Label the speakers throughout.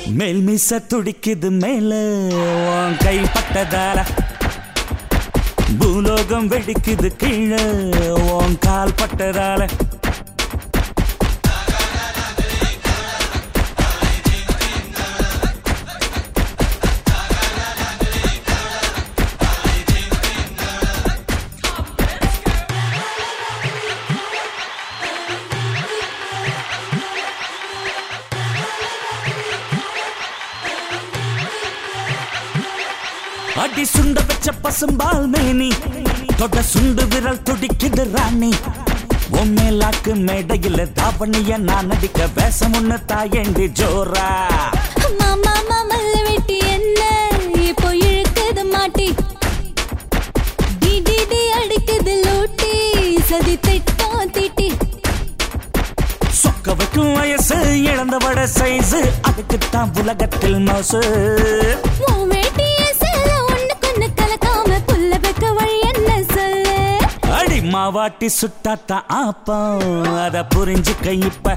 Speaker 1: மேல் மீச துடிக்குது மேல உன் கை பட்டதால பூலோகம் வெடிக்குது கீழே உன் கால் பட்டதால அடி சுண்ட வச்ச பசும்பால் மேனி தொட சுண்டு விரல் துடிக்குது ராணி உண்மையிலாக்கு மேடையில் தாவணிய நான் நடிக்க வேஷம் ஒண்ணு தாயண்டி ஜோரா
Speaker 2: மாமா மாமல்ல வெட்டி என்ன இப்போ இழுக்குது மாட்டி டி டி டி அடிக்குது லூட்டி சதி திட்டம் திட்டி
Speaker 1: சொக்க வைக்கும் வயசு இழந்த வட சைஸ் அதுக்குத்தான் உலகத்தில் மோசு
Speaker 2: உன் வேட்டிய செல்ல ஒண்ணு கொண்டு கலக்காம புல்ல வைக்க வழி என்ன சொல்லு
Speaker 1: அடி மாவாட்டி சுட்டாத்தான் ஆப்பம் அத புரிஞ்சுக்க இப்ப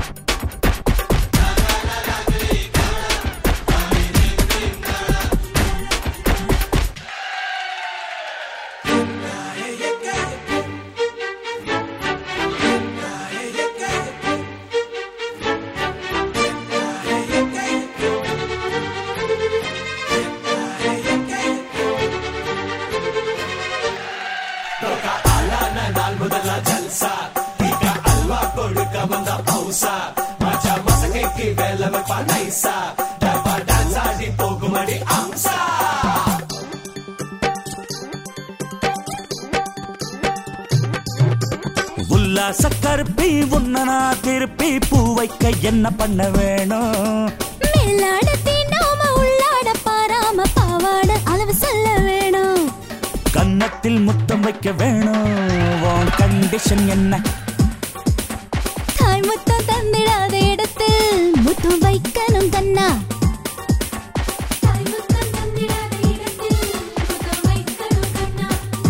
Speaker 1: உல்லாச கருப்பி உன்ன நான் திருப்பி பூ வைக்க என்ன பண்ண வேணும்
Speaker 2: மேலாட தீண்டாம உள்ளாட பாராம பாவாட அளவு சொல்ல வேணும்
Speaker 1: கன்னத்தில் முத்தம் வைக்க வேணும் உன் கண்டிஷன் என்ன
Speaker 2: தாய் முத்தம் தந்திடாத இடத்தில் முத்தம் வைக்கணும் கண்ணா தாய் முத்தம் தந்திடாத இடத்தில் முத்தம் வைக்கணும் கண்ணா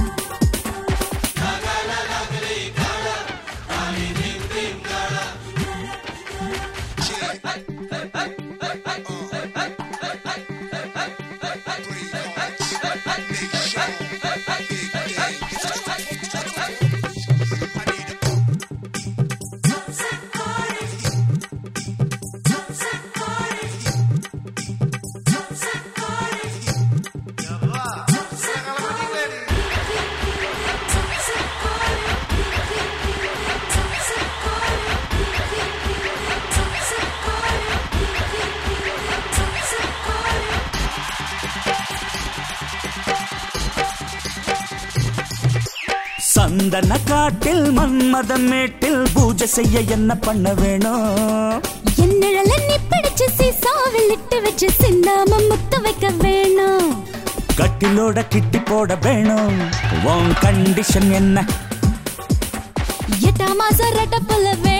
Speaker 1: சந்தன காட்டில் மன்மதன் மேட்டில் பூஜை செய்ய என்ன பண்ண வேணும்
Speaker 2: என்னழல நீ பிடிச்சு சீசாவில் இட்டு வச்சு சிந்தாம முத்த வைக்க வேணும்
Speaker 1: கட்டிலோட கிட்டி போட வேணும் உன் கண்டிஷன் என்ன
Speaker 2: எட்டாம் மாசம் ரெட்ட புள்ள வேணும்